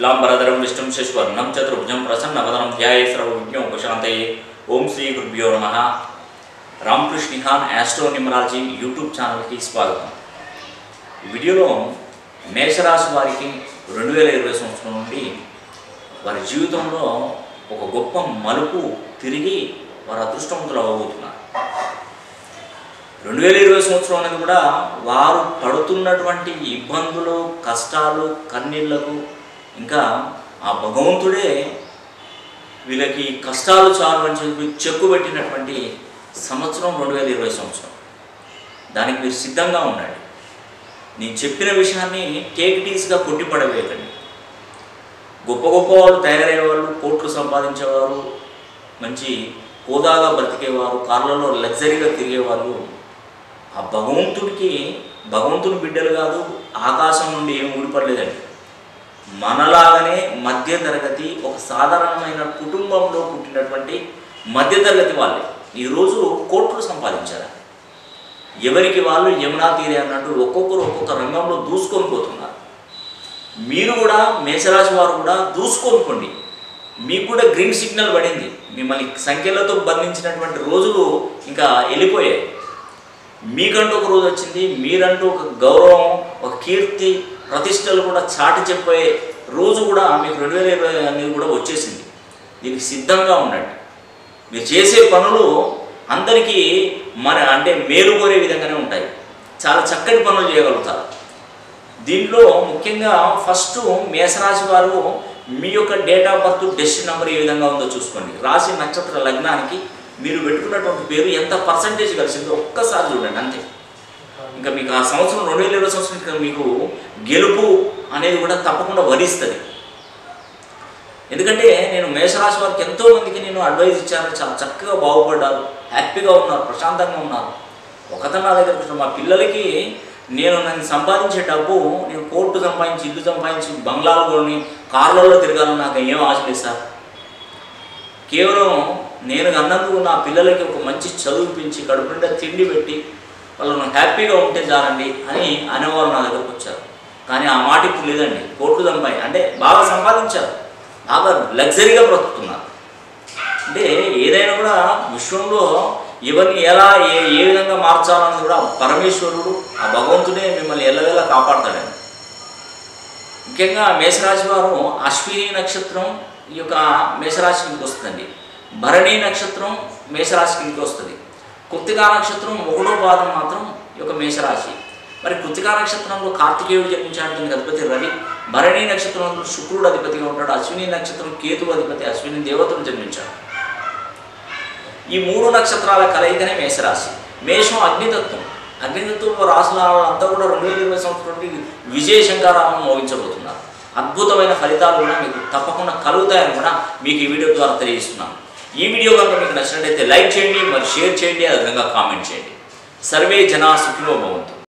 శుక్లాంబరధరం విష్ణుం శశివర్ణం చతుర్భుజం ప్రసన్నవదనం ధ్యాయే సర్వవిజ్ఞం ఉపశాంతయే ఓం శ్రీ గురుభ్యో నమ రామకృష్ణ నిహాన్ యాస్ట్రో న్యూమరాలజీ యూట్యూబ్ ఛానల్కి స్వాగతం ఈ వీడియోలో మేషరాశి వారికి రెండు వేల ఇరవై సంవత్సరం నుండి వారి జీవితంలో ఒక గొప్ప మలుపు తిరిగి వారు అదృష్టవంతులు అవ్వబోతున్నారు రెండు వేల ఇరవై సంవత్సరం అనేది కూడా వారు పడుతున్నటువంటి ఇబ్బందులు కష్టాలు కన్నీళ్లకు ఇంకా ఆ భగవంతుడే వీళ్ళకి కష్టాలు చాలు అని చెప్పి చెక్కు పెట్టినటువంటి సంవత్సరం రెండు వేల ఇరవై సంవత్సరం దానికి మీరు సిద్ధంగా ఉండండి నేను చెప్పిన విషయాన్ని టేక్ టీస్గా కొట్టిపడవేయకండి గొప్ప గొప్ప వాళ్ళు తయారయ్యే వాళ్ళు కోట్లు సంపాదించేవారు మంచి హోదాగా బ్రతికేవారు కార్లలో లగ్జరీగా తిరిగేవాళ్ళు ఆ భగవంతుడికి భగవంతుని బిడ్డలు కాదు ఆకాశం నుండి ఏం ఊడిపడలేదండి మనలాగానే మధ్యతరగతి ఒక సాధారణమైన కుటుంబంలో పుట్టినటువంటి మధ్యతరగతి వాళ్ళే ఈరోజు కోట్లు సంపాదించారు ఎవరికి వాళ్ళు యమునా తీరే అన్నట్టు ఒక్కొక్కరు ఒక్కొక్క రంగంలో దూసుకొని పోతున్నారు మీరు కూడా మేషరాశి వారు కూడా దూసుకొని పోండి మీకు కూడా గ్రీన్ సిగ్నల్ పడింది మిమ్మల్ని సంఖ్యలతో బంధించినటువంటి రోజులు ఇంకా వెళ్ళిపోయాయి మీకంటూ ఒక రోజు వచ్చింది మీరంటూ ఒక గౌరవం ఒక కీర్తి ప్రతిష్టలు కూడా చాటి చెప్పే రోజు కూడా మీకు రెండు వేల ఇరవై అనేది కూడా వచ్చేసింది దీనికి సిద్ధంగా ఉండండి మీరు చేసే పనులు అందరికీ మన అంటే మేలు కోరే విధంగానే ఉంటాయి చాలా చక్కటి పనులు చేయగలుగుతారు దీంట్లో ముఖ్యంగా ఫస్ట్ మేషరాశి వారు మీ యొక్క date of birth destiny number ఏ విధంగా ఉందో చూసుకోండి రాశి నక్షత్ర లగ్నానికి మీరు పెట్టుకున్నటువంటి పేరు ఎంత పర్సంటేజ్ కలిసిందో ఒక్కసారి చూడండి అంతే ఇంకా మీకు ఆ సంవత్సరం రెండు వేల ఇరవై సంవత్సరం ఇంకా మీకు గెలుపు అనేది కూడా తప్పకుండా వరిస్తుంది ఎందుకంటే నేను మేషరాశి వారికి ఎంతో మందికి నేను అడ్వైజ్ ఇచ్చాను చాలా చక్కగా బాగుపడ్డారు హ్యాపీగా ఉన్నారు ప్రశాంతంగా ఉన్నారు ఒకతను నా దగ్గర కూర్చున్న మా పిల్లలకి నేను నన్ను సంపాదించే డబ్బు నేను కోర్టు సంపాదించి ఇల్లు సంపాదించి బంగ్లాలు కొని కార్లలో తిరగాలని నాకు ఏం ఆశ లేదు సార్ కేవలం నేను అన్నందుకు నా పిల్లలకి ఒక మంచి చదువుపించి కడుపు నిండా తిండి పెట్టి వాళ్ళను హ్యాపీగా ఉంటే చాలండి అని అనేవారు నా దగ్గరకు వచ్చారు కానీ ఆ మాట ఇప్పుడు లేదండి కోట్లు సంపాది అంటే బాగా సంపాదించారు బాగా లగ్జరీగా బ్రతుకుతున్నారు అంటే ఏదైనా కూడా విశ్వంలో ఎవరిని ఎలా ఏ ఏ విధంగా మార్చాలని కూడా పరమేశ్వరుడు ఆ భగవంతుడే మిమ్మల్ని ఎల్లవేళ కాపాడతాడండి ముఖ్యంగా మేషరాశి వారు అశ్విని నక్షత్రం ఈ యొక్క మేషరాశి కిందకి వస్తుందండి భరణి నక్షత్రం మేషరాశి కిందకి వస్తుంది కృత్తికా నక్షత్రం ఒకటో పాదం మాత్రం ఈ యొక్క మేషరాశి మరి కృత్తికా నక్షత్రంలో కార్తికేయుడు జన్మించాడు దీనికి అధిపతి రవి భరణి నక్షత్రంలో శుక్రుడు అధిపతిగా ఉంటాడు అశ్విని నక్షత్రం కేతు అధిపతి అశ్విని దేవతలు జన్మించాడు ఈ మూడు నక్షత్రాల కలయికనే మేషరాశి మేషం అగ్నితత్వం అగ్నితత్వ రాసుల అంతా కూడా రెండు వేల ఇరవై సంవత్సరం నుండి విజయ శంకరాలను మోగించబోతున్నారు అద్భుతమైన ఫలితాలు కూడా మీకు తప్పకుండా కలుగుతాయని కూడా మీకు ఈ వీడియో ద్వారా తెలియజేస్తున్నాను ఈ వీడియో కనుక మీకు నచ్చినట్లయితే లైక్ చేయండి మరి షేర్ చేయండి అదేవిధంగా కామెంట్ చేయండి సర్వే జనా సుఖినో భవంతు